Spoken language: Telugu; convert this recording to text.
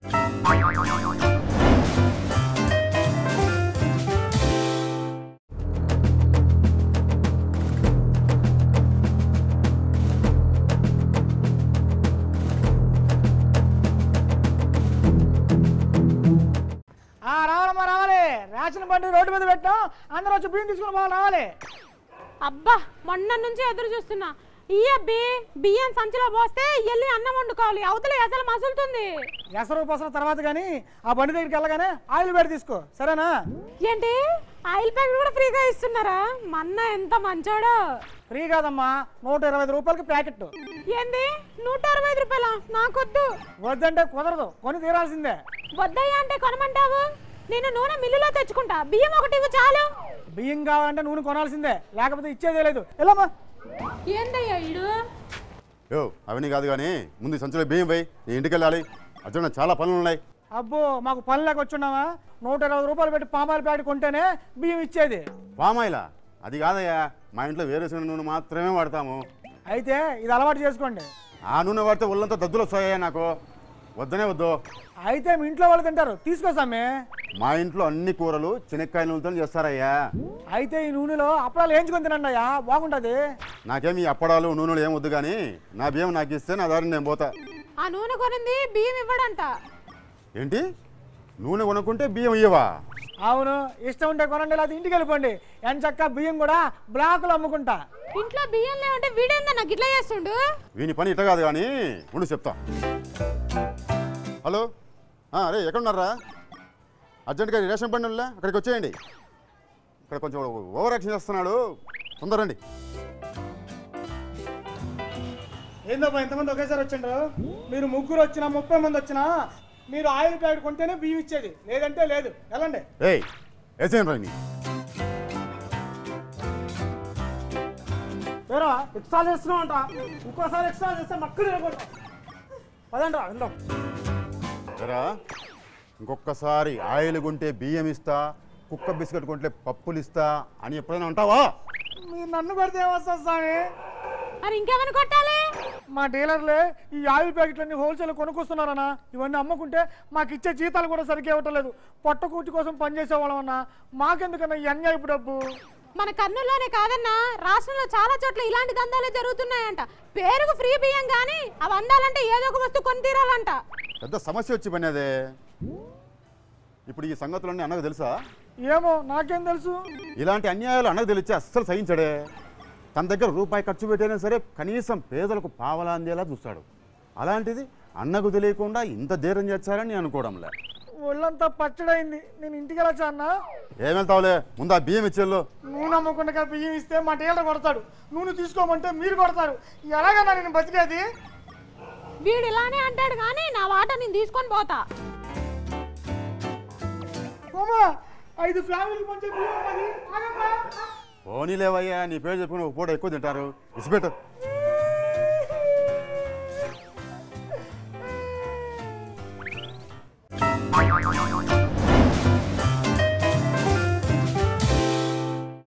ఆ రావాలమ్మా రావాలి రేషన్ బండి రోడ్డు మీద పెట్టాం అందరూ వచ్చి బియ్యం తీసుకుని పోవాలి రావాలి అబ్బా మొన్న నుంచి ఎదురు చూస్తున్నా ఈ అబ్బి బియ్యం సంచిలో పోస్తే ఎల్లి అన్నం వండుకోవాలి అవతల అసలు మసులుతుంది ఎసరు పసరు తర్వాత కానీ ఆ బండి దగ్గరికి వెళ్ళగానే ఆయిల్ వేడి తీసుకో సరేనా ఏంటి ఆయిల్ ప్యాకెట్ కూడా ఫ్రీగా ఇస్తున్నారా మన్న ఎంత మంచోడో ఫ్రీ కాదమ్మా నూట ఇరవై ఐదు రూపాయలకి ప్యాకెట్ ఏంది నూట అరవై ఐదు రూపాయల నాకొద్దు వద్దంటే కుదరదు కొని తీరాల్సిందే వద్దయ్యా అంటే కొనమంటావు నేను నూనె మిల్లులో తెచ్చుకుంటా బియ్యం ఒకటి ఇవ్వు చాలు బియ్యం కావాలంటే నూనె కొనాల్సిందే లేకపోతే ఇచ్చేదే లేదు వెళ్ళమ్మా ఏందయ్యా ఇడు యో అవన్నీ కాదు కానీ ముందు ఈ సంచిలో బియ్యం పోయి నేను ఇంటికి వెళ్ళాలి అర్జున చాలా పనులు ఉన్నాయి అబ్బో మాకు పనిలోకి వచ్చున్నావా నూట ఇరవై రూపాయలు పెట్టి పామాయిల్ ప్యాకెట్ కొంటేనే బియ్యం ఇచ్చేది పామాయిలా అది కాదయ్యా మా ఇంట్లో వేరుశనగ నూనె మాత్రమే వాడతాము అయితే ఇది అలవాటు చేసుకోండి ఆ నూనె వాడితే ఒళ్ళంతా దద్దులు వస్తాయా నాకు వద్దనే వద్దు అయితే మీ ఇంట్లో వాళ్ళు తింటారు తీసుకో సమ్మె మా ఇంట్లో అన్ని కూరలు చెనక్కాయ నూనెతో చేస్తారయ్యా అయితే ఈ నూనెలో అప్పడాలు వేయించుకొని తినండి అయ్యా బాగుంటుంది నాకేం ఈ అప్పడాలు నూనెలు ఏం వద్దు కానీ నా బియ్యం నాకు ఇస్తే నా దారిని నేను పోతా ఆ నూనె కొనింది బియ్యం ఇవ్వడంట ఏంటి నూనె కొనుక్కుంటే బియ్యం ఇయ్యవా అవును ఇష్టం ఉంటే కొనండి లేదా ఇంటికి వెళ్ళిపోండి ఎంచక్క బియ్యం కూడా బ్లాకులు అమ్ముకుంటా ఇంట్లో బియ్యం లేవంటే వీడేందా నాకు ఇట్లా చేస్తుండు వీని పని ఇట్ట కాదు కానీ ఉండు చెప్తా హలో ఆ, అరే ఎక్కడున్నారా అర్జెంట్గా ఈ రేషన్ బండి ఉందిలే, అక్కడికి వచ్చేయండి ఇక్కడ కొంచెం ఓవర్ యాక్షన్ చేస్తున్నాడు తొందరండి ఏందబ్బా ఇంతమంది ఒకేసారి వచ్చిండ్రు మీరు ముగ్గురు వచ్చినా ముప్పై మంది వచ్చినా మీరు ఆయిల్ ప్యాకెట్ కొంటేనే బియ్యం ఇచ్చేది లేదంటే లేదు వెళ్ళండి ఏయ్ వేసేయండి రండి వేరా ఎక్స్ట్రా చేస్తున్నావు అంట ఇంకోసారి ఎక్స్ట్రా చేస్తే మక్కలు తిరగకూడదు పదండి రా వెళ్దాం ఎరా ఇంకొకసారి ఆయిల్ కొంటే బియ్యం ఇస్తా కుక్క బిస్కెట్ కొంటే పప్పులు ఇస్తా అని ఎప్పుడైనా అంటావా మీరు నన్ను పెడితే ఏమొస్తుంది స్వామి మరి ఇంకేమైనా కొట్టాలి మా డీలర్లే ఈ ఆయిల్ ప్యాకెట్లన్నీ హోల్సేల్ కొనుక్కొస్తున్నారన్నా ఇవన్నీ అమ్ముకుంటే మాకు ఇచ్చే జీతాలు కూడా సరిగ్గా ఇవ్వట్లేదు పొట్ట కూటి కోసం పనిచేసే వాళ్ళమన్నా మాకెందుకన్నా ఈ అన్యాయపు డబ్బు మన కర్నూలులోనే కాదన్నా రాష్ట్రంలో చాలా చోట్ల ఇలాంటి దందాలే జరుగుతున్నాయంట పేరుకు ఫ్రీ బియ్యం కానీ అవి అందాలంటే ఏదో ఒక వస్తువు కొని తీరాలంట పెద్ద సమస్య వచ్చి పని అదే ఇప్పుడు ఈ సంగతులన్నీ అన్నకు తెలుసా ఏమో నాకేం తెలుసు ఇలాంటి అన్యాయాలు అన్నకు తెలిస్తే అస్సలు సహించడే తన దగ్గర రూపాయి ఖర్చు పెట్టైనా సరే కనీసం పేదలకు పావలా అందేలా చూస్తాడు అలాంటిది అన్నకు తెలియకుండా ఇంత ధైర్యం చేస్తారని నేను అనుకోవడంలే ఒళ్ళంతా పచ్చడైంది నేను ఇంటికి వెళ్ళొచ్చా అన్న ఏమెళ్తావులే ముందు ఆ బియ్యం ఇచ్చేళ్ళు నూనె అమ్మకుండా బియ్యం ఇస్తే మా డీలర్ కొడతాడు నూనె తీసుకోమంటే మీరు కొడతారు ఎలాగన్నా నేను బతికేది వీడు ఇలానే అంటాడు కానీ నా వాట నేను తీసుకొని పోతా అమ్మా ఐదు ఫ్యామిలీకి మంచి బియ్యం ఉన్నది ఆగమ్మా. పోనీలేవయ్యా నీ పేరు చెప్పుకుని ఒక పూట ఎక్కువ తింటారు ఇసిపెట్టు